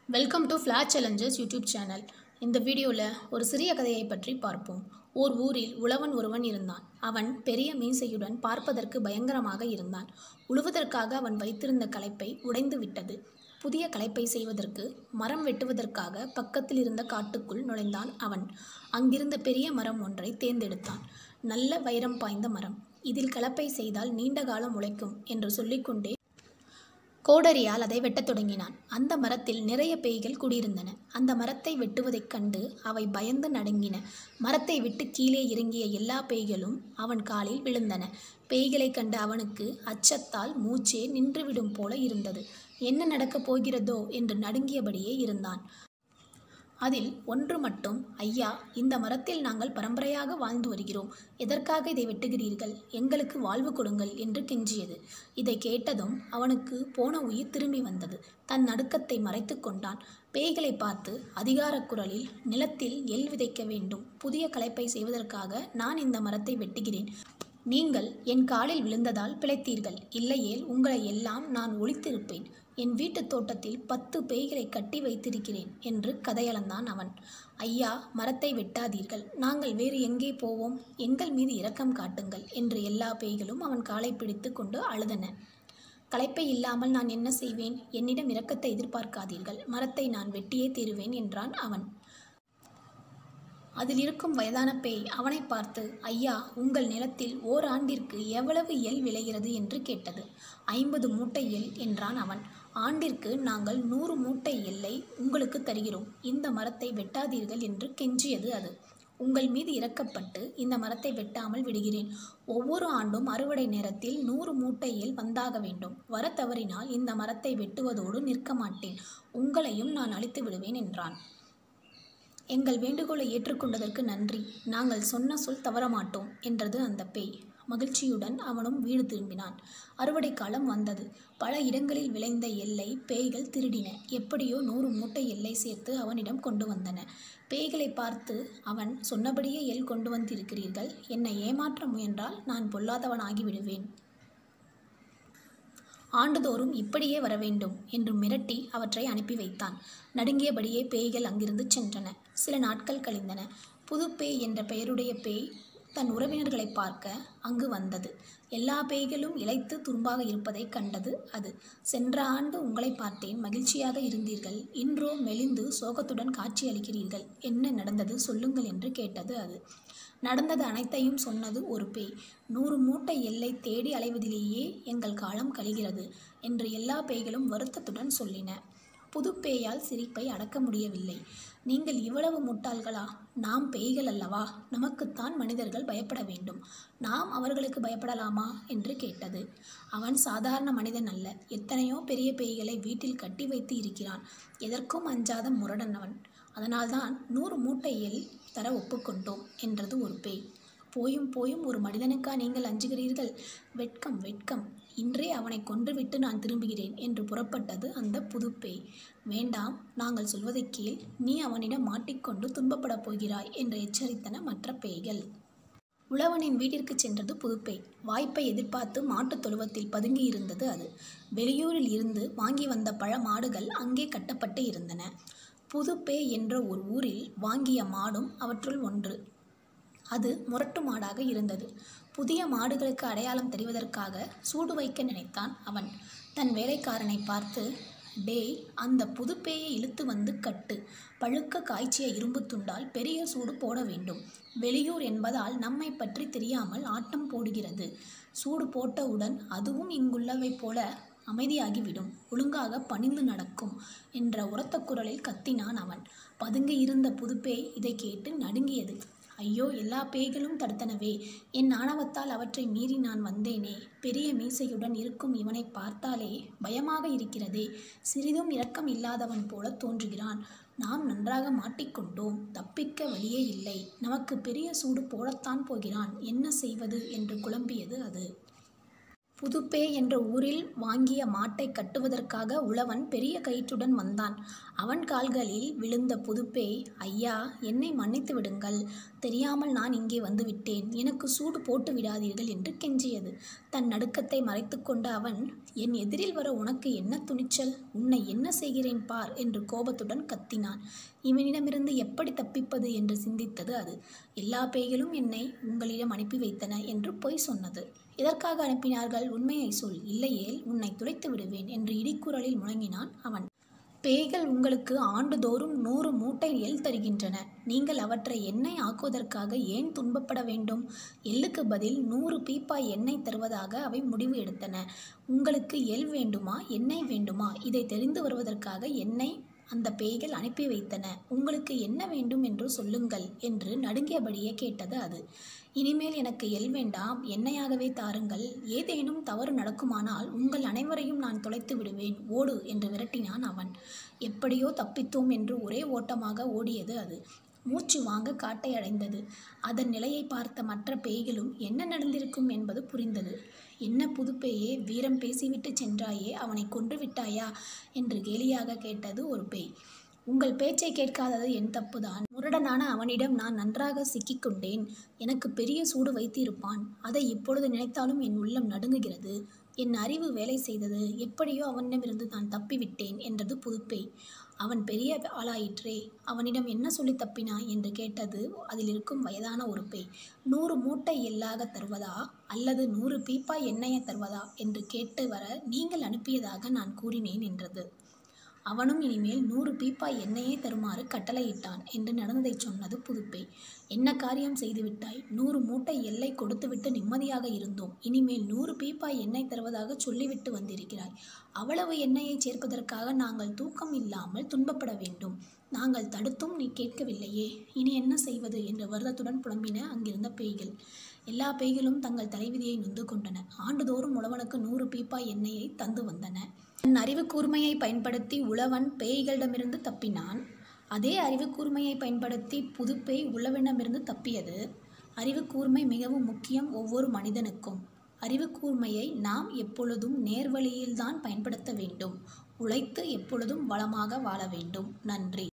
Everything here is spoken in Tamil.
welcome to flat challengers YouTube channel இந்த வீடியோவில் ஒரு சிறிய கதையை பற்றி பார்ப்போம் ஓர் ஊரில் உழவன் ஒருவன் இருந்தான் அவன் பெரிய மீசையுடன் பார்ப்பதற்கு பயங்கரமாக இருந்தான் உழுவதற்காக அவன் வைத்திருந்த களைப்பை உடைந்து விட்டது புதிய களைப்பை செய்வதற்கு மரம் வெட்டுவதற்காக பக்கத்தில் இருந்த காட்டுக்குள் நுழைந்தான் அவன் அங்கிருந்த பெரிய மரம் ஒன்றை தேர்ந்தெடுத்தான் நல்ல வைரம் பாய்ந்த மரம் இதில் கலப்பை செய்தால் நீண்ட காலம் உழைக்கும் என்று சொல்லிக்கொண்டே கோடரியால் அதை வெட்டத் தொடங்கினான் அந்த மரத்தில் நிறைய பேய்கள் குடியிருந்தன அந்த மரத்தை வெட்டுவதைக் கண்டு அவை பயந்து நடுங்கின மரத்தை விட்டு கீழே இறங்கிய எல்லா பேய்களும் அவன் காலில் விழுந்தன பேய்களைக் கண்ட அவனுக்கு அச்சத்தால் மூச்சே நின்றுவிடும் போல இருந்தது என்ன நடக்கப் போகிறதோ என்று நடுங்கியபடியே இருந்தான் அதில் ஒன்று மட்டும் ஐயா இந்த மரத்தில் நாங்கள் பரம்பரையாக வாழ்ந்து வருகிறோம் எதற்காக இதை வெட்டுகிறீர்கள் எங்களுக்கு வாழ்வு கொடுங்கள் என்று கெஞ்சியது இதை கேட்டதும் அவனுக்கு போன உயிர் திரும்பி வந்தது தன் நடுக்கத்தை மறைத்து கொண்டான் பேய்களை பார்த்து அதிகாரக் குரலில் நிலத்தில் எள் விதைக்க வேண்டும் புதிய களைப்பை செய்வதற்காக நான் இந்த மரத்தை வெட்டுகிறேன் நீங்கள் என் காலில் விழுந்ததால் பிழைத்தீர்கள் இல்லையேல் உங்களை எல்லாம் நான் ஒழித்திருப்பேன் என் வீட்டுத் தோட்டத்தில் பத்து பேய்களை கட்டி வைத்திருக்கிறேன் என்று கதையளந்தான் அவன் ஐயா மரத்தை வெட்டாதீர்கள் நாங்கள் வேறு எங்கே போவோம் எங்கள் மீது இரக்கம் காட்டுங்கள் என்று எல்லா பேய்களும் அவன் காலை பிடித்து கொண்டு அழுதன களைப்பை இல்லாமல் நான் என்ன செய்வேன் என்னிடம் இரக்கத்தை எதிர்பார்க்காதீர்கள் மரத்தை நான் வெட்டியே தீருவேன் என்றான் அவன் அதில் இருக்கும் வயதான பேய் அவனை பார்த்து ஐயா உங்கள் நிலத்தில் ஓராண்டிற்கு எவ்வளவு எள் விளைகிறது என்று கேட்டது ஐம்பது மூட்டை எள் என்றான் அவன் ஆண்டிற்கு நாங்கள் நூறு மூட்டை எல்லை உங்களுக்கு தருகிறோம் இந்த மரத்தை வெட்டாதீர்கள் என்று கெஞ்சியது அது உங்கள் மீது இறக்கப்பட்டு இந்த மரத்தை வெட்டாமல் விடுகிறேன் ஒவ்வொரு ஆண்டும் அறுவடை நேரத்தில் நூறு மூட்டையில் வந்தாக வேண்டும் வர தவறினால் இந்த மரத்தை வெட்டுவதோடு நிற்க மாட்டேன் உங்களையும் நான் அழித்து விடுவேன் என்றான் எங்கள் வேண்டுகோளை ஏற்றுக்கொண்டதற்கு நன்றி நாங்கள் சொன்ன சொல் தவறமாட்டோம் என்றது அந்த பேய் மகிழ்ச்சியுடன் அவனும் வீடு திரும்பினான் அறுவடை காலம் வந்தது பல இடங்களில் விளைந்த எல்லை பேய்கள் திருடின எப்படியோ நூறு மூட்டை எல்லை சேர்த்து அவனிடம் கொண்டு வந்தன பேய்களை பார்த்து அவன் சொன்னபடியே எல் கொண்டு வந்திருக்கிறீர்கள் என்னை ஏமாற்ற முயன்றால் நான் பொல்லாதவனாகி விடுவேன் ஆண்டுதோறும் இப்படியே வர வேண்டும் என்று மிரட்டி அவற்றை அனுப்பி வைத்தான் நடுங்கியபடியே பேய்கள் அங்கிருந்து சென்றன சில நாட்கள் கழிந்தன புது பேய் என்ற பெயருடைய பேய் தன் உறவினர்களை பார்க்க அங்கு வந்தது எல்லா பேய்களும் இழைத்து துரும்பாக இருப்பதை கண்டது அது சென்ற ஆண்டு உங்களை பார்த்தேன் மகிழ்ச்சியாக இருந்தீர்கள் இன்றோ மெலிந்து சோகத்துடன் காட்சி அளிக்கிறீர்கள் என்ன நடந்தது சொல்லுங்கள் என்று கேட்டது அது நடந்தது அனைத்தையும் சொன்னது ஒரு பேய் நூறு மூட்டை எல்லை தேடி அலைவதிலேயே எங்கள் காலம் கழிகிறது என்று எல்லா பேய்களும் வருத்தத்துடன் சொல்லின புது பேயால் சிரிப்பை அடக்க முடியவில்லை நீங்கள் இவ்வளவு முட்டாள்களா நாம் பேய்கள் அல்லவா நமக்குத்தான் மனிதர்கள் பயப்பட வேண்டும் நாம் அவர்களுக்கு பயப்படலாமா என்று கேட்டது அவன் சாதாரண மனிதன் அல்ல எத்தனையோ பெரிய பேய்களை வீட்டில் கட்டி வைத்து இருக்கிறான் எதற்கும் அஞ்சாத முரடன் அவன் அதனால்தான் நூறு மூட்டையில் தர ஒப்புக்கொண்டோம் என்றது ஒரு பேய் போயும் போயும் ஒரு மனிதனுக்கா நீங்கள் அஞ்சுகிறீர்கள் வெட்கம் வெட்கம் இன்றே அவனை கொன்றுவிட்டு நான் திரும்புகிறேன் என்று புறப்பட்டது அந்த புது பேய் வேண்டாம் நாங்கள் சொல்வதை கேள் நீ அவனிடம் மாட்டிக்கொண்டு துன்பப்படப் போகிறாய் என்று எச்சரித்தன மற்ற பேய்கள் உழவனின் வீட்டிற்கு சென்றது புதுப்பேய் வாய்ப்பை எதிர்பார்த்து மாட்டுத் தொழுவத்தில் பதுங்கி இருந்தது அது வெளியூரில் இருந்து வாங்கி வந்த பழ மாடுகள் அங்கே கட்டப்பட்டு இருந்தன புதுப்பே என்ற ஒரு ஊரில் வாங்கிய மாடும் அவற்றுள் ஒன்று அது முரட்டு மாடாக இருந்தது புதிய மாடுகளுக்கு அடையாளம் தெரிவதற்காக சூடு வைக்க நினைத்தான் அவன் தன் வேலைக்காரனை பார்த்து டேய் அந்த புதுப்பேயை இழுத்து வந்து கட்டு பழுக்க காய்ச்சிய இரும்பு துண்டால் பெரிய சூடு போட வேண்டும் வெளியூர் என்பதால் நம்மை பற்றி தெரியாமல் ஆட்டம் போடுகிறது சூடு போட்டவுடன் அதுவும் இங்குள்ளவை போல அமைதியாகிவிடும் ஒழுங்காக பணிந்து நடக்கும் என்ற உரத்த குரலில் கத்தினான் அவன் பதுங்கி இருந்த புதுப்பேய் இதை கேட்டு நடுங்கியது ஐயோ எல்லா பேய்களும் தடுத்தனவே என் ஆணவத்தால் அவற்றை மீறி நான் வந்தேனே பெரிய மீசையுடன் இருக்கும் இவனை பார்த்தாலே பயமாக இருக்கிறதே சிறிதும் இரக்கம் இல்லாதவன் போல தோன்றுகிறான் நாம் நன்றாக மாட்டிக்கொண்டோம் தப்பிக்க வழியே இல்லை நமக்கு பெரிய சூடு போடத்தான் போகிறான் என்ன செய்வது என்று குழம்பியது அது புதுப்பே என்ற ஊரில் வாங்கிய மாட்டை கட்டுவதற்காக உழவன் பெரிய கயிற்றுடன் வந்தான் அவன் கால்களில் விழுந்த புதுப்பே ஐயா என்னை மன்னித்து விடுங்கள் தெரியாமல் நான் இங்கே வந்துவிட்டேன் எனக்கு சூடு போட்டு விடாதீர்கள் என்று கெஞ்சியது தன் நடுக்கத்தை மறைத்து கொண்ட அவன் என் எதிரில் வர உனக்கு என்ன துணிச்சல் உன்னை என்ன செய்கிறேன் பார் என்று கோபத்துடன் கத்தினான் இவனிடமிருந்து எப்படி தப்பிப்பது என்று சிந்தித்தது அது எல்லா பேய்களும் என்னை உங்களிடம் அனுப்பி வைத்தன என்று பொய் சொன்னது எதற்காக அனுப்பினார்கள் உண்மையை சொல் இல்லையேல் உன்னை துடைத்து விடுவேன் என்று இடிக்குரலில் முழங்கினான் அவன் பேய்கள் உங்களுக்கு ஆண்டுதோறும் நூறு மூட்டை எள் தருகின்றன நீங்கள் அவற்றை எண்ணெய் ஆக்குவதற்காக ஏன் துன்பப்பட வேண்டும் எள்ளுக்கு பதில் நூறு பீப்பாய் எண்ணெய் தருவதாக அவை முடிவு எடுத்தன உங்களுக்கு எள் வேண்டுமா எண்ணெய் வேண்டுமா இதை தெரிந்து வருவதற்காக எண்ணெய் அந்த பேய்கள் அனுப்பி வைத்தன உங்களுக்கு என்ன வேண்டும் என்று சொல்லுங்கள் என்று நடுங்கியபடியே கேட்டது அது இனிமேல் எனக்கு எல் வேண்டாம் எண்ணெயாகவே தாருங்கள் ஏதேனும் தவறு நடக்குமானால் உங்கள் அனைவரையும் நான் தொலைத்து விடுவேன் ஓடு என்று விரட்டினான் அவன் எப்படியோ தப்பித்தோம் என்று ஒரே ஓட்டமாக ஓடியது அது மூச்சு வாங்க காட்டை அடைந்தது அதன் நிலையை பார்த்த மற்ற பேய்களும் என்ன நடந்திருக்கும் என்பது புரிந்தது என்ன புதுப்பேயே வீரம் பேசிவிட்டு சென்றாயே அவனை கொன்று விட்டாயா என்று கேலியாக கேட்டது ஒரு பேய் உங்கள் பேச்சை கேட்காதது என் தப்புதான் முரடனான அவனிடம் நான் நன்றாக சிக்கிக்கொண்டேன் எனக்கு பெரிய சூடு வைத்திருப்பான் அதை இப்பொழுது நினைத்தாலும் என் உள்ளம் நடுங்குகிறது என் அறிவு வேலை செய்தது எப்படியோ அவனிடமிருந்து நான் தப்பிவிட்டேன் என்றது புதுப்பேய் அவன் பெரிய ஆளாயிற்றே அவனிடம் என்ன சொல்லி தப்பினாய் என்று கேட்டது அதில் இருக்கும் வயதான ஒரு பேய் நூறு மூட்டை எள்ளாக தருவதா அல்லது நூறு பீப்பாய் எண்ணெயை தருவதா என்று கேட்டு வர நீங்கள் அனுப்பியதாக நான் கூறினேன் என்றது அவனும் இனிமேல் நூறு பீப்பாய் எண்ணெயே தருமாறு கட்டளையிட்டான் என்று நடந்ததைச் சொன்னது புதுப்பேய் என்ன காரியம் செய்துவிட்டாய் நூறு மூட்டை எல்லை கொடுத்துவிட்டு நிம்மதியாக இருந்தோம் இனிமேல் நூறு பீப்பாய் எண்ணெய் தருவதாக சொல்லிவிட்டு வந்திருக்கிறாய் அவ்வளவு எண்ணெயை சேர்ப்பதற்காக நாங்கள் தூக்கம் இல்லாமல் துன்பப்பட வேண்டும் நாங்கள் தடுத்தும் நீ கேட்கவில்லையே இனி என்ன செய்வது என்று வருத்தத்துடன் புலம்பின அங்கிருந்த பேய்கள் எல்லா பேய்களும் தங்கள் தலைவிதியை நொந்து கொண்டன ஆண்டுதோறும் உழவனுக்கு நூறு பீப்பாய் எண்ணெயை தந்து வந்தன தன் அறிவு கூர்மையை பயன்படுத்தி உழவன் பேய்களிடமிருந்து தப்பினான் அதே அறிவு கூர்மையை பயன்படுத்தி புதுப்பேய் உழவனிடமிருந்து தப்பியது அறிவு கூர்மை மிகவும் முக்கியம் ஒவ்வொரு மனிதனுக்கும் அறிவு கூர்மையை நாம் எப்பொழுதும் நேர்வழியில்தான் பயன்படுத்த வேண்டும் உழைத்து எப்பொழுதும் வளமாக வாழ வேண்டும் நன்றி